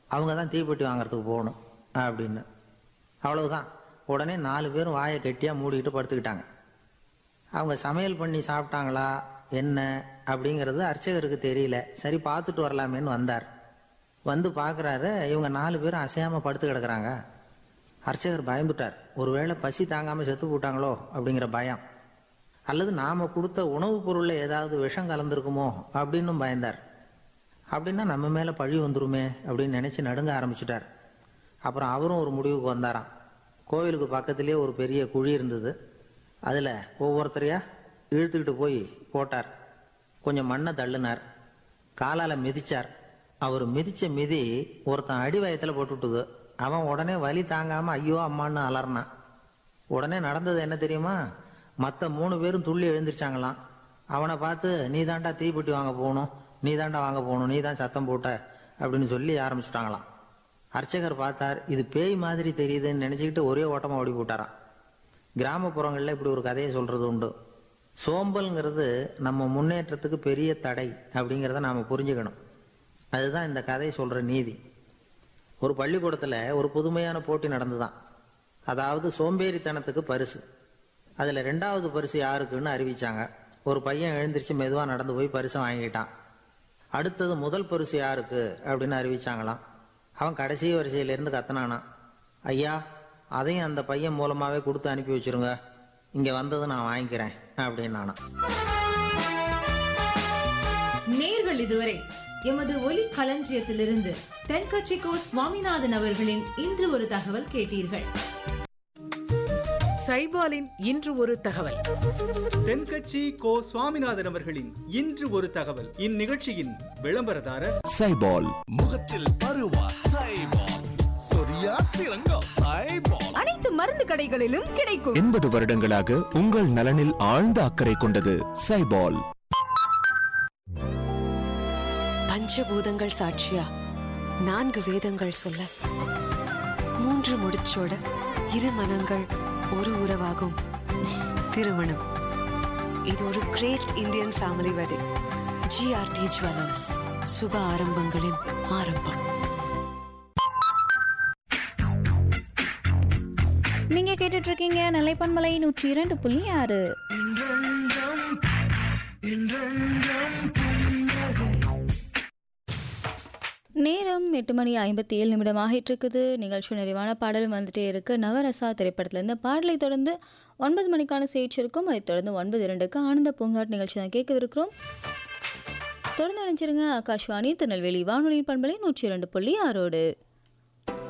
அவங்க தான் தீப்பெட்டி வாங்குறதுக்கு போகணும் அப்படின்னு அவ்வளவுதான் உடனே நாலு பேரும் வாயை கெட்டியாக மூடிக்கிட்டு படுத்துக்கிட்டாங்க அவங்க சமையல் பண்ணி சாப்பிட்டாங்களா என்ன அப்படிங்கிறது அர்ச்சகருக்கு தெரியல சரி பார்த்துட்டு வரலாமேன்னு வந்தார் வந்து பார்க்குறாரு இவங்க நாலு பேரும் அசையாமல் படுத்து கிடக்குறாங்க அர்ச்சகர் பயந்துட்டார் ஒருவேளை பசி தாங்காமல் செத்து போட்டாங்களோ அப்படிங்கிற பயம் அல்லது நாம் கொடுத்த உணவுப் பொருளில் ஏதாவது விஷம் கலந்துருக்குமோ அப்படின்னும் பயந்தார் அப்படின்னா நம்ம மேலே பழி வந்துருமே அப்படின்னு நினச்சி நடுங்க ஆரம்பிச்சிட்டார் அப்புறம் அவரும் ஒரு முடிவுக்கு வந்தாராம் கோவிலுக்கு பக்கத்துலேயே ஒரு பெரிய குழி இருந்தது அதில் ஒவ்வொருத்தரையா இழுத்துக்கிட்டு போய் போட்டார் கொஞ்சம் மண்ணை தள்ளினார் காலால் மிதிச்சார் அவர் மிதிச்ச மிதி ஒருத்தன் அடி வயத்தில் போட்டுவிட்டுது அவன் உடனே வலி தாங்காமல் ஐயோ அம்மான்னு அலறினான் உடனே நடந்தது என்ன தெரியுமா மற்ற மூணு பேரும் துள்ளி எழுந்திருச்சாங்களாம் அவனை பார்த்து நீ தாண்டா தீப்பெட்டி வாங்க போகணும் நீ தாண்டா வாங்க போகணும் நீ தான் சத்தம் போட்ட அப்படின்னு சொல்லி ஆரம்பிச்சிட்டாங்களாம் அர்ச்சகர் பார்த்தார் இது பேய் மாதிரி தெரியுதுன்னு நினச்சிக்கிட்டு ஒரே ஓட்டமாக ஓடி போட்டாராம் கிராமப்புறங்களில் இப்படி ஒரு கதையை சொல்கிறது உண்டு சோம்பல்ங்கிறது நம்ம முன்னேற்றத்துக்கு பெரிய தடை அப்படிங்கிறத நாம் புரிஞ்சுக்கணும் அதுதான் இந்த கதை சொல்கிற நீதி ஒரு பள்ளிக்கூடத்தில் ஒரு புதுமையான போட்டி நடந்துதான் அதாவது சோம்பேறித்தனத்துக்கு பரிசு அதில் ரெண்டாவது பரிசு யாருக்குன்னு அறிவிச்சாங்க ஒரு பையன் எழுந்திரிச்சு மெதுவாக நடந்து போய் பரிசை வாங்கிட்டான் அடுத்தது முதல் பரிசு யாருக்கு அப்படின்னு அறிவிச்சாங்களாம் அவன் கடைசி வரிசையிலேருந்து கத்துனானான் ஐயா அதையும் அந்த பையன் மூலமாகவே கொடுத்து அனுப்பி வச்சிருங்க இங்கே வந்தது நான் வாங்கிக்கிறேன் அப்படின்னு நானா நேர்கள் இதுவரை எமது ஒலி களஞ்சியத்திலிருந்து தென்கட்சிக்கோ சுவாமிநாதன் அவர்களின் இன்று ஒரு தகவல் கேட்டீர்கள் சைபாலின் இன்று ஒரு தகவல் தென்கட்சி கோ சுவாமிநாதன் அவர்களின் இன்று ஒரு தகவல் இந்நிகழ்ச்சியின் விளம்பரதாரர் சைபால் முகத்தில் பருவா சைபால் சொரியா சிறங்கோ சைபால் அனைத்து மருந்து கடைகளிலும் கிடைக்கும் எண்பது வருடங்களாக உங்கள் நலனில் ஆழ்ந்த அக்கறை கொண்டது சைபால் பஞ்சபூதங்கள் சாட்சியா நான்கு வேதங்கள் சொல்ல மூன்று முடிச்சோட இரு மனங்கள் ஒரு உறவாகும் திருமணம் இது ஒரு great Indian family wedding GRT jewellers சுப ஆரம்பங்களின் ஆரம்பம் நீங்க கேட்டுட்டு இருக்கீங்க நிலைப்பன்மலை நூற்றி இரண்டு புள்ளி ஆறு நேரம் எட்டு மணி ஐம்பத்தி ஏழு நிமிடம் ஆகிட்டு இருக்குது நிகழ்ச்சி நிறைவான பாடலும் வந்துட்டே இருக்கு நவரசா திரைப்படத்துல இந்த பாடலை தொடர்ந்து ஒன்பது மணிக்கான செய்தி இருக்கும் அதைத் தொடர்ந்து ஒன்பது இரண்டுக்கு ஆனந்த பூங்காட் நிகழ்ச்சி தான் கேட்கவிருக்கிறோம் தொடர்ந்து நினைச்சிருங்க ஆகாஷ்வாணி திருநெல்வேலி வானொலியின் பண்பலை நூற்றி இரண்டு புள்ளி ஆறோடு